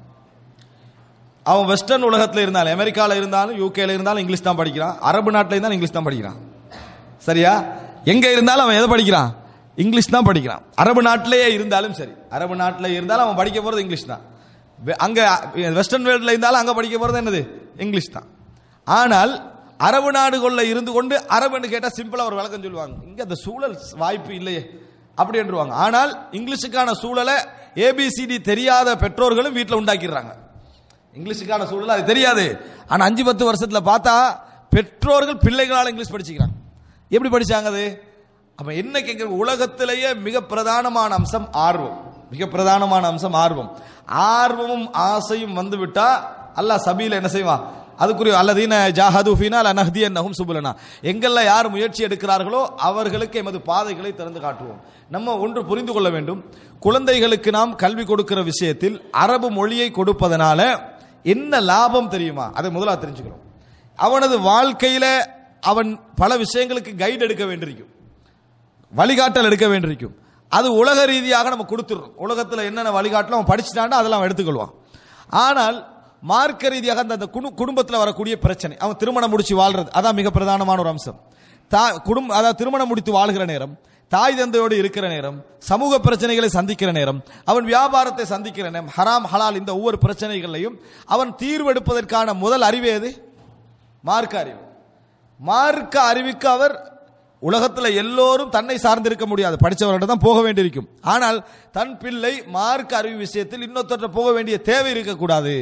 Speaker 2: அவன் வெஸ்டர்ன் உலகத்தில் இருந்தாலும் அமெரிக்காவில் இருந்தாலும் யூகேல இருந்தாலும் இங்கிலீஷ் தான் படிக்கிறான் அரபு நாட்டில் இருந்தாலும் இங்கிலீஷ் தான் படிக்கிறான் சரியா எங்க இருந்தாலும் அவன் எதை படிக்கிறான் இங்கிலீஷ் தான் படிக்கிறான் அரபு நாட்டிலேயே இருந்தாலும் சரி அரபு நாட்டில் இருந்தாலும் அவன் படிக்க போறது இங்கிலீஷ் தான் வெ- அங்க வெஸ்டர்ன் வேர்ல்ட்ல இருந்தாலும் அங்க படிக்க போறது என்னது இங்கிலீஷ் தான் ஆனால் அரபு நாடுகளில் இருந்து கொண்டு அரபுன்னு கேட்டா சிம்பிளா ஒரு விளக்கம் சொல்லுவாங்க இங்க அந்த சூழல் வாய்ப்பு இல்லையே அப்படி என்றுவாங்க ஆனால் இங்கிலீஷுக்கான சூழலை ஏபிசிடி தெரியாத பெற்றோர்களும் வீட்டில் உண்டாக்கிடுறாங்க இங்கிலீஷுக்கான சூழல் அது தெரியாது ஆனா அஞ்சு பத்து வருஷத்துல பார்த்தா பெற்றோர்கள் பிள்ளைகளால் இங்கிலீஷ் படிச்சுக்கிறாங்க எப்படி படிச்சாங்க அது அப்ப என்ன கேட்கிற உலகத்திலேயே மிக பிரதானமான அம்சம் ஆர்வம் மிக பிரதானமான அம்சம் ஆர்வம் ஆர்வமும் ஆசையும் வந்து விட்டா அல்லாஹ் சபீல என்ன செய்வான் அதுக்குரிய அல்லதீன ஜாஹது ஃபீனா அல நஹ்தியன்னஹும் சுபுலனா எங்கெல்லாம் யார் முயற்சி எடுக்கிறார்களோ அவர்களுக்கு எமது பாதைகளை திறந்து காட்டுவோம் நம்ம ஒன்று புரிந்து கொள்ள வேண்டும் குழந்தைகளுக்கு நாம் கல்வி கொடுக்கிற விஷயத்தில் அரபு மொழியை கொடுப்பதனால என்ன லாபம் தெரியுமா அதை முதலா தெரிஞ்சுக்கிறோம் அவனது வாழ்க்கையில அவன் பல விஷயங்களுக்கு கைடு எடுக்க வேண்டியிருக்கும் வழிகாட்டல் எடுக்க வேண்டியிருக்கும் அது உலக ரீதியாக நம்ம கொடுத்துடுறோம் உலகத்தில் என்னென்ன வழிகாட்டலும் அவன் படிச்சுட்டான்னா அதெல்லாம் அவன் எடுத்துக்கொள்வான் ஆனால் மார்க்க ரீதியாக அந்த அந்த குடு- குடும்பத்தில் வரக்கூடிய பிரச்சனை அவன் திருமணம் முடிச்சு வாழ்றது அதான் மிக பிரதானமான ஒரு அம்சம் தா குடும்ப அதாவது திருமணம் முடித்து வாழ்கிற நேரம் தாய் தந்தையோடு இருக்கிற நேரம் சமூக பிரச்சனைகளை சந்திக்கிற நேரம் அவன் வியாபாரத்தை சந்திக்கிற நேரம் ஹராம் ஹலால் இந்த ஒவ்வொரு பிரச்சனைகளையும் அவன் தீர்வெடுப்பதற்கான முதல் அறிவு எது மார்க்க அறிவு மார்க்க அறிவுக்கு அவர் உலகத்தில் எல்லோரும் தன்னை சார்ந்திருக்க முடியாது படித்தவர்கிட்ட தான் போக வேண்டியிருக்கும் ஆனால் தன் பிள்ளை மார்க்க அறிவு விஷயத்தில் இன்னொருத்தர போக வேண்டிய தேவை இருக்கக்கூடாது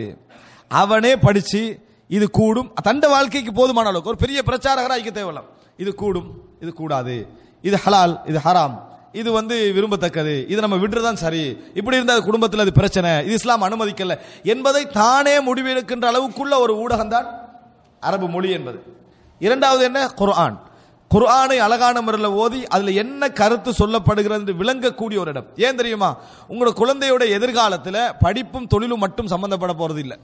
Speaker 2: அவனே படிச்சு இது கூடும் தண்ட வாழ்க்கைக்கு போதுமான அளவுக்கு ஒரு பெரிய பிரச்சாரகராக இருக்க தேவையில்ல இது கூடும் இது கூடாது இது ஹலால் இது ஹராம் இது வந்து விரும்பத்தக்கது இது நம்ம விடுறதான் சரி இப்படி இருந்தா அது குடும்பத்தில் அது பிரச்சனை இது இஸ்லாம் அனுமதிக்கல என்பதை தானே முடிவெடுக்கின்ற அளவுக்குள்ள ஒரு ஊடகம் தான் அரபு மொழி என்பது இரண்டாவது என்ன குர்ஆன் குர்ஆனை அழகான முறையில் ஓதி அதுல என்ன கருத்து சொல்லப்படுகிறது என்று விளங்கக்கூடிய ஒரு இடம் ஏன் தெரியுமா உங்களோட குழந்தையோட எதிர்காலத்தில் படிப்பும் தொழிலும் மட்டும் சம்பந்தப்பட போறது இல்லை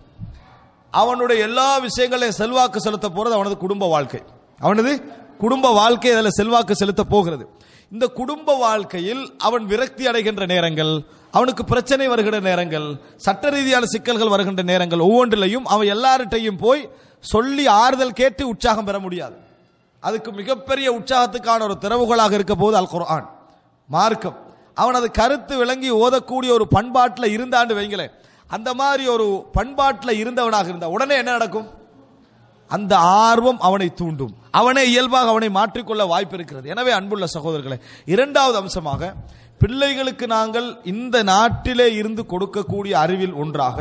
Speaker 2: அவனுடைய எல்லா விஷயங்களையும் செல்வாக்கு செலுத்த போறது அவனது குடும்ப வாழ்க்கை அவனது குடும்ப வாழ்க்கை அதில் செல்வாக்கு செலுத்த போகிறது இந்த குடும்ப வாழ்க்கையில் அவன் விரக்தி அடைகின்ற நேரங்கள் அவனுக்கு பிரச்சனை வருகின்ற நேரங்கள் சட்ட ரீதியான சிக்கல்கள் வருகின்ற நேரங்கள் ஒவ்வொன்றிலையும் அவன் எல்லார்கிட்டையும் போய் சொல்லி ஆறுதல் கேட்டு உற்சாகம் பெற முடியாது அதுக்கு மிகப்பெரிய உற்சாகத்துக்கான ஒரு திறவுகோலாக இருக்க போது அல் குர்ஆன் மார்க்கம் அவன் அது கருத்து விளங்கி ஓதக்கூடிய ஒரு பண்பாட்டில் இருந்தாண்டு வைங்களேன் அந்த மாதிரி ஒரு பண்பாட்டில் இருந்தவனாக இருந்தா உடனே என்ன நடக்கும் அந்த ஆர்வம் அவனை தூண்டும் அவனே இயல்பாக அவனை மாற்றிக்கொள்ள வாய்ப்பு இருக்கிறது எனவே அன்புள்ள சகோதரர்களே இரண்டாவது அம்சமாக பிள்ளைகளுக்கு நாங்கள் இந்த நாட்டிலே இருந்து கொடுக்கக்கூடிய அறிவில் ஒன்றாக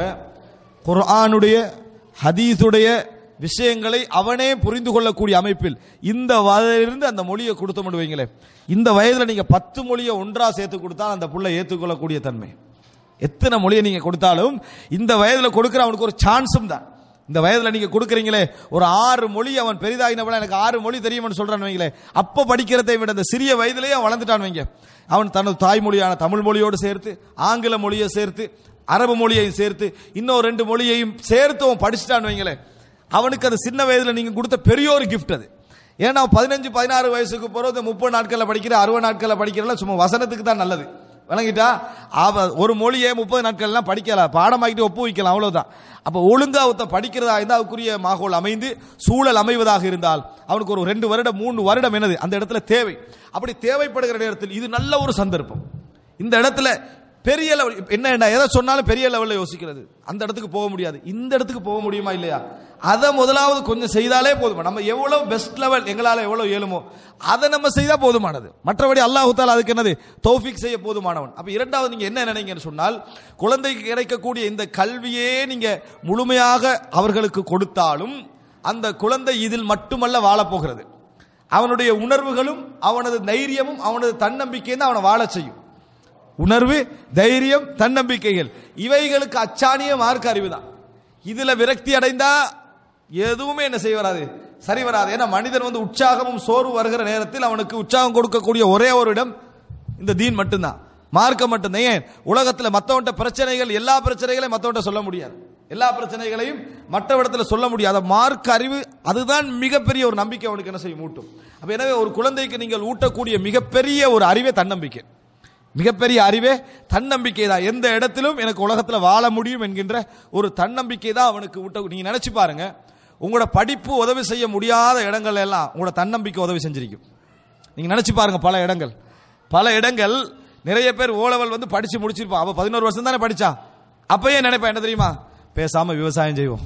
Speaker 2: குர்ஆனுடைய ஹதீஸுடைய விஷயங்களை அவனே புரிந்து கொள்ளக்கூடிய அமைப்பில் இந்த வயதிலிருந்து அந்த மொழியை கொடுத்த முடிவீங்களே இந்த வயதில் நீங்க பத்து மொழியை ஒன்றா சேர்த்து கொடுத்தா அந்த புள்ள ஏற்றுக்கொள்ளக்கூடிய தன்மை எத்தனை மொழியை நீங்க கொடுத்தாலும் இந்த வயதுல கொடுக்கிற அவனுக்கு ஒரு சான்ஸும் தான் இந்த வயதுல நீங்க கொடுக்குறீங்களே ஒரு ஆறு மொழி அவன் பெரிதாகினவன எனக்கு ஆறு மொழி தெரியும்னு சொல்றான்னு வைங்களே அப்ப படிக்கிறதை விட இந்த சிறிய வயதிலேயே அவன் வளர்ந்துட்டான் வைங்க அவன் தனது தாய்மொழியான தமிழ் மொழியோடு சேர்த்து ஆங்கில மொழியை சேர்த்து அரபு மொழியையும் சேர்த்து இன்னும் ரெண்டு மொழியையும் சேர்த்து அவன் படிச்சுட்டான்னு வைங்களேன் அவனுக்கு அது சின்ன வயதுல நீங்க கொடுத்த பெரிய ஒரு கிஃப்ட் அது ஏன்னா அவன் பதினஞ்சு பதினாறு வயசுக்கு போறது முப்பது நாட்களில் படிக்கிற அறுபது நாட்களில் படிக்கிறல சும்மா வசனத்துக்கு தான் நல்லது விளங்கிட்டா அவ ஒரு மொழியே முப்பது நாட்கள்லாம் படிக்கலாம் பாடமாக்கிட்டு ஒப்பு வைக்கலாம் அவ்வளவுதான் அப்ப ஒழுங்கா ஒருத்த படிக்கிறதா இருந்தால் அதுக்குரிய மாகோல் அமைந்து சூழல் அமைவதாக இருந்தால் அவனுக்கு ஒரு ரெண்டு வருடம் மூணு வருடம் என்னது அந்த இடத்துல தேவை அப்படி தேவைப்படுகிற நேரத்தில் இது நல்ல ஒரு சந்தர்ப்பம் இந்த இடத்துல பெரிய லெவல் என்ன என்ன எதை சொன்னாலும் பெரிய லெவலில் யோசிக்கிறது அந்த இடத்துக்கு போக முடியாது இந்த இடத்துக்கு போக முடியுமா இல்லையா அதை முதலாவது கொஞ்சம் செய்தாலே போதுமா நம்ம எவ்வளவு பெஸ்ட் லெவல் எங்களால் எவ்வளவு இயலுமோ அதை நம்ம செய்தால் போதுமானது மற்றபடி அல்லாஹு தாலா அதுக்கு என்னது தௌஃபிக் செய்ய போதுமானவன் அப்ப இரண்டாவது நீங்க என்ன நினைங்கன்னு சொன்னால் குழந்தைக்கு கிடைக்கக்கூடிய இந்த கல்வியே நீங்க முழுமையாக அவர்களுக்கு கொடுத்தாலும் அந்த குழந்தை இதில் மட்டுமல்ல வாழப்போகிறது அவனுடைய உணர்வுகளும் அவனது தைரியமும் அவனது தன்னம்பிக்கையும் தான் அவனை வாழச் செய்யும் உணர்வு தைரியம் தன்னம்பிக்கைகள் இவைகளுக்கு அச்சாணிய மார்க்க அறிவு தான் இதுல விரக்தி அடைந்தா எதுவுமே என்ன செய்ய வராது சரி வராது ஏன்னா மனிதன் வந்து உற்சாகமும் சோர்வு வருகிற நேரத்தில் அவனுக்கு உற்சாகம் கொடுக்கக்கூடிய ஒரே ஒரு இடம் இந்த தீன் மட்டும்தான் மார்க்கம் மட்டும்தான் ஏன் உலகத்தில் மற்றவன்ட்ட பிரச்சனைகள் எல்லா பிரச்சனைகளையும் மற்றவன்ட்ட சொல்ல முடியாது எல்லா பிரச்சனைகளையும் மற்றவிடத்துல சொல்ல முடியாத மார்க்க அறிவு அதுதான் மிகப்பெரிய ஒரு நம்பிக்கை அவனுக்கு என்ன செய்யும் ஊட்டும் அப்ப எனவே ஒரு குழந்தைக்கு நீங்கள் ஊட்டக்கூடிய மிகப்பெரிய ஒரு அறிவே தன்னம்பிக்கை மிகப்பெரிய அறிவே தன்னம்பிக்கை தான் எந்த இடத்திலும் எனக்கு உலகத்தில் வாழ முடியும் என்கின்ற ஒரு தன்னம்பிக்கை தான் அவனுக்கு ஊட்ட நீங்க நினைச்சு பாருங்க உங்களோட படிப்பு உதவி செய்ய முடியாத இடங்கள் எல்லாம் உங்களோட தன்னம்பிக்கை உதவி செஞ்சிருக்கும் நீங்க நினைச்சு பாருங்க பல இடங்கள் பல இடங்கள் நிறைய பேர் ஓலவல் வந்து படிச்சு முடிச்சிருப்பான் அவ பதினோரு வருஷம் தானே படிச்சா அப்பயே நினைப்பா என்ன தெரியுமா பேசாம விவசாயம் செய்வோம்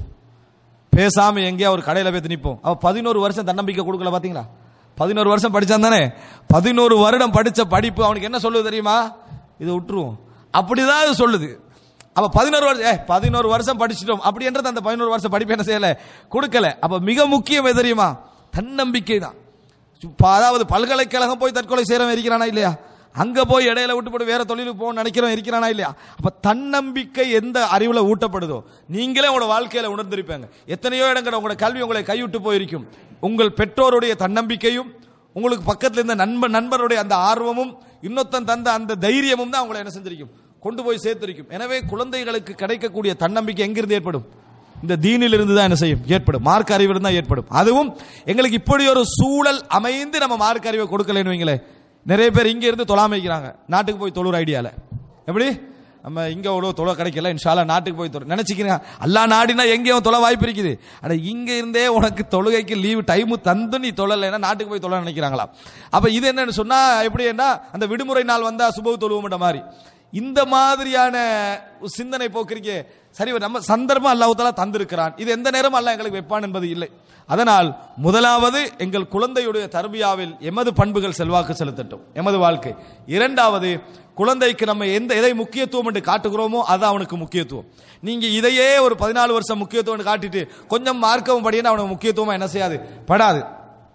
Speaker 2: பேசாம எங்கேயா ஒரு கடையில போய் நிப்போம் அவ பதினோரு வருஷம் தன்னம்பிக்கை கொடுக்கல பாத்தீங்களா பதினோரு வருஷம் படிச்சான் தானே பதினோரு வருடம் படிச்ச படிப்பு அவனுக்கு என்ன சொல்லுது தெரியுமா இதை விட்டுருவோம் அப்படிதான் அது சொல்லுது அப்ப பதினோரு வருஷம் ஏ பதினோரு வருஷம் படிச்சிட்டோம் அப்படி என்றது அந்த பதினோரு வருஷம் படிப்பு என்ன செய்யல கொடுக்கல அப்ப மிக முக்கியம் எது தெரியுமா தன்னம்பிக்கை தான் ப- அதாவது பல்கலைக்கழகம் போய் தற்கொலை செய்யறவன் இருக்கிறானா இல்லையா அங்க போய் இடையில விட்டு போட்டு வேற தொழிலுக்கு போக நினைக்கிறவன் இருக்கிறானா இல்லையா அப்ப தன்னம்பிக்கை எந்த அறிவுல ஊட்டப்படுதோ நீங்களே உங்களோட வாழ்க்கையில உணர்ந்திருப்பீங்க எத்தனையோ இடங்கள் உங்களோட கல்வி உங்களை கைவிட்டு போயிருக்கும் உங்கள் பெற்றோருடைய தன்னம்பிக்கையும் உங்களுக்கு பக்கத்துல இருந்த நண்பன் நண்பருடைய அந்த ஆர்வமும் இன்னொருத்தன் தந்த அந்த தைரியமும் தான் உங்களை என்ன செஞ்சிருக்கும் கொண்டு போய் சேர்த்திருக்கும் எனவே குழந்தைகளுக்கு கிடைக்கக்கூடிய தன்னம்பிக்கை எங்கிருந்து ஏற்படும் இந்த தீனில் இருந்து தான் என்ன செய்யும் ஏற்படும் மார்க் அறிவில் தான் ஏற்படும் அதுவும் எங்களுக்கு இப்படி ஒரு சூழல் அமைந்து நம்ம மார்க் அறிவை கொடுக்கலன்னு வைங்களேன் நிறைய பேர் இங்க இருந்து தொழாம வைக்கிறாங்க நாட்டுக்கு போய் தொழுற ஐடியால எப்படி நம்ம இங்க அவ்வளோ தொலை கிடைக்கல இன்ஷால்லா நாட்டுக்கு போய் தொழு நினைச்சுக்கிறீங்க அல்லா நாடினா எங்கேயும் தொலை வாய்ப்பு இருக்குது அட இங்க இருந்தே உனக்கு தொழுகைக்கு லீவு டைம் தந்து நீ தொழலைன்னா நாட்டுக்கு போய் தொலை நினைக்கிறாங்களா அப்ப இது என்னன்னு சொன்னா எப்படி என்ன அந்த விடுமுறை நாள் வந்தா சுபவு தொழுவோம்ன்ற மாதிரி இந்த மாதிரியான ஒரு சிந்தனை போக்குறீங்க சரி நம்ம சந்தர்ப்பம் அல்லாஹ் தாலா தந்திருக்கிறான் இது எந்த நேரம் அல்லாஹ் எங்களுக்கு வைப்பான் என்பது இல்லை அதனால் முதலாவது எங்கள் குழந்தையுடைய தர்பியாவில் எமது பண்புகள் செல்வாக்கு செலுத்தட்டும் எமது வாழ்க்கை இரண்டாவது குழந்தைக்கு நம்ம எந்த எதை முக்கியத்துவம் என்று காட்டுகிறோமோ அது அவனுக்கு முக்கியத்துவம் நீங்க இதையே ஒரு பதினாலு வருஷம் முக்கியத்துவம் என்று காட்டிட்டு கொஞ்சம் மார்க்கவும் படின்னு அவனுக்கு முக்கியத்துவம் என்ன செய்யாது படாது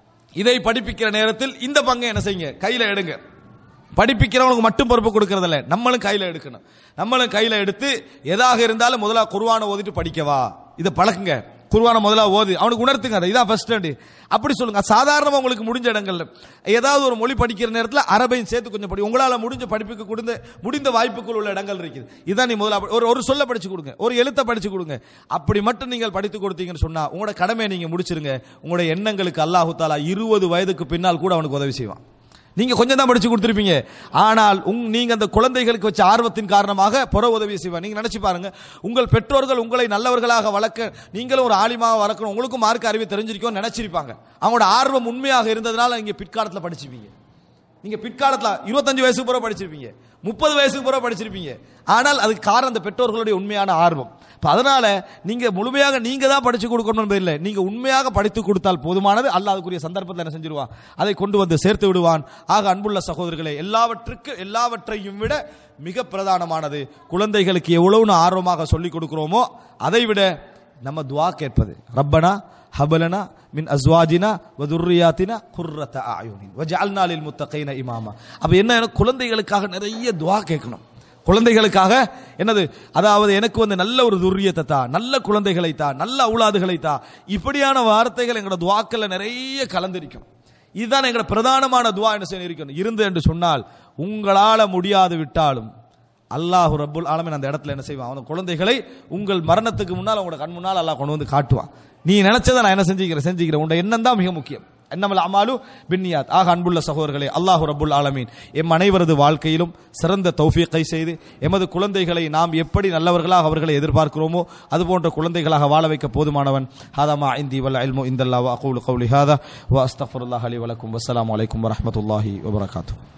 Speaker 2: இதை படிப்பிக்கிற நேரத்தில் இந்த பங்கை என்ன செய்யுங்க கையில எடுங்க படிப்பிக்கிறவனுக்கு மட்டும் பொறுப்பு கொடுக்கறதில்ல நம்மளும் கையில எடுக்கணும் நம்மளும் கையில எடுத்து எதாக இருந்தாலும் முதல்ல குர்வானை ஓதிட்டு படிக்கவா இதை பழக்குங்க குர்வானை முதல்ல ஓது அவனுக்கு உணர்த்துங்க அதை இதான் ஃபர்ஸ்ட் ஸ்டாண்டு அப்படி சொல்லுங்க சாதாரணமா உங்களுக்கு முடிஞ்ச இடங்கள்ல ஏதாவது ஒரு மொழி படிக்கிற நேரத்தில் அரபையும் சேர்த்து கொஞ்சம் படி உங்களால முடிஞ்ச படிப்புக்கு கொடுந்த முடிந்த வாய்ப்புக்குள் உள்ள இடங்கள் இருக்குது இதான் நீ முதல்ல அப்ப- ஒரு ஒரு சொல்ல படிச்சு கொடுங்க ஒரு எழுத்தை படிச்சு கொடுங்க அப்படி மட்டும் நீங்கள் படித்து கொடுத்தீங்கன்னு சொன்னா உங்களோட கடமையை நீங்க முடிச்சிருங்க உங்களோட எண்ணங்களுக்கு அல்லாஹு தாலா இருபது வயதுக்கு பின்னால் கூட அவனுக்கு உதவி செய்வான் நீங்க கொஞ்சம் தான் படிச்சு கொடுத்திருப்பீங்க ஆனால் உங் நீங்க அந்த குழந்தைகளுக்கு வச்ச ஆர்வத்தின் காரணமாக புற உதவி செய்வார் நீங்க நினைச்சு பாருங்க உங்கள் பெற்றோர்கள் உங்களை நல்லவர்களாக வளர்க்க நீங்களும் ஒரு ஆலிமாக வளர்க்கணும் உங்களுக்கும் மார்க் அறிவு தெரிஞ்சிருக்கும் நினைச்சிருப்பாங்க அவங்களோட ஆர்வம் உண்மையாக இருந்ததுனால நீங்க பிற்காலத்தில் படிச்சிருப்பீங்க நீங்க பிற்காலத்துல இருபத்தஞ்சு வயசுக்கு பிறகு படிச்சிருப்பீங்க முப்பது வயசுக்கு பிறகு படிச்சிருப்பீங்க ஆனால் அதுக்கு காரணம் அந்த பெற்றோர்களுடைய உண்மையான ஆர்வம் இப்ப அதனால நீங்க முழுமையாக நீங்க தான் படிச்சு கொடுக்கணும் என்பது இல்லை நீங்க உண்மையாக படித்து கொடுத்தால் போதுமானது அல்லாஹ் அதுக்குரிய சந்தர்ப்பத்தில் என்ன செஞ்சிருவான் அதை கொண்டு வந்து சேர்த்து விடுவான் ஆக அன்புள்ள சகோதரர்களே எல்லாவற்றுக்கு எல்லாவற்றையும் விட மிக பிரதானமானது குழந்தைகளுக்கு எவ்வளவு ஆர்வமாக சொல்லிக் கொடுக்கிறோமோ அதை விட நம்ம துவா கேட்பது ரப்பனா ஹபலனா மின் அஸ்வாஜினா வதுர்ரியாத்தினா குர்ரத ஆயுனின் வஜஅல்னா லில் முத்தகைன இமாமா அப்ப என்ன குழந்தைகளுக்காக நிறைய துவா கேட்கணும் குழந்தைகளுக்காக என்னது அதாவது எனக்கு வந்து நல்ல ஒரு துர்ரியத்தை தா நல்ல குழந்தைகளை தா நல்ல அவுலாதுகளை தா இப்படியான வார்த்தைகள் எங்களோட துவாக்கல்ல நிறைய கலந்திருக்கும் இதுதான் எங்களோட பிரதானமான துவா என்ன செய்ய இருக்கணும் இருந்து என்று சொன்னால் உங்களால முடியாது விட்டாலும் அல்லாஹ் ரப்புல் ஆலமீன் அந்த இடத்துல என்ன செய்வான் அவன் குழந்தைகளை உங்கள் மரணத்துக்கு முன்னால் உங்களோட கண் முன்னால் அல்லாஹ் கொண்டு வந்து காட்டுவான் நீ நினைச்சதை நான் என்ன செஞ்சுக்கிறேன் செஞ்சுக்கிறேன் உன் எண்ணம் தான் மிக முக்கியம் என்னமல் அமாலு பின்னியாத் ஆக அன்புள்ள சகோதரர்களே அல்லாஹ் ரப்புல் ஆலமீன் எம் அனைவரது வாழ்க்கையிலும் சிறந்த தௌஃபீக்கை செய்து எமது குழந்தைகளை நாம் எப்படி நல்லவர்களாக அவர்களை எதிர்பார்க்கிறோமோ அது போன்ற குழந்தைகளாக வாழ வைக்க போதுமானவன் ஹாதமா இந்தி வல்ல இல்மு இந்தல்லா வ அகூலு கௌலி ஹாதா வ அஸ்தஃபுல்லாஹ் அலி வலக்கும் வஸ்ஸலாமு அலைக்கும் வரஹ்மத்துல்லாஹி வபரகாத்துஹு